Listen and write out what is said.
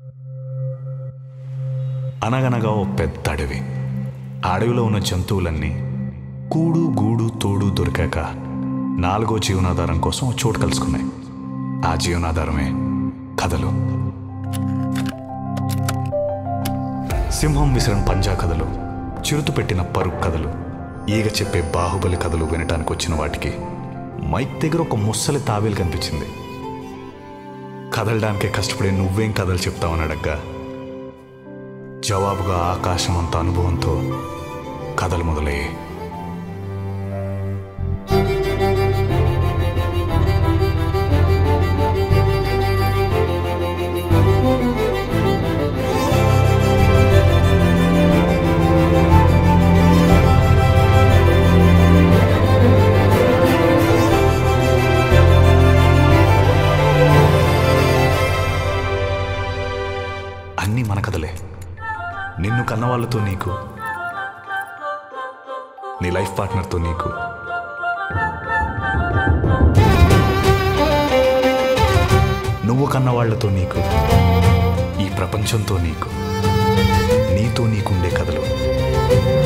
అనగనగా ఓ పెద్ద అడవి ఆ అడవిలో ఉన్న జంతువులన్నీ కూడు గూడు తోడు దొరికాక నాలుగో జీవనాధారం కోసం ఓ చోటు కలుసుకున్నాయి ఆ జీవనాధారమే కథలు సింహం విసిరిన పంజా కథలు చిరుత పెట్టిన పరుగు కథలు ఈగ చెప్పే బాహుబలి కథలు వినటానికి వచ్చిన వాటికి మైక్ దగ్గర ఒక ముస్సలి తాబేలు కనిపించింది కదలడానికే కష్టపడే నువ్వేం కథలు చెప్తావని అడగ్గా జవాబుగా ఆకాశం అంత అనుభవంతో కథలు మొదలయ్యాయి అన్నీ మన కథలే నిన్ను కన్నవాళ్ళతో నీకు నీ లైఫ్ పార్ట్నర్తో నీకు నువ్వు కన్నవాళ్లతో నీకు ఈ ప్రపంచంతో నీకు నీతో నీకుండే కథలు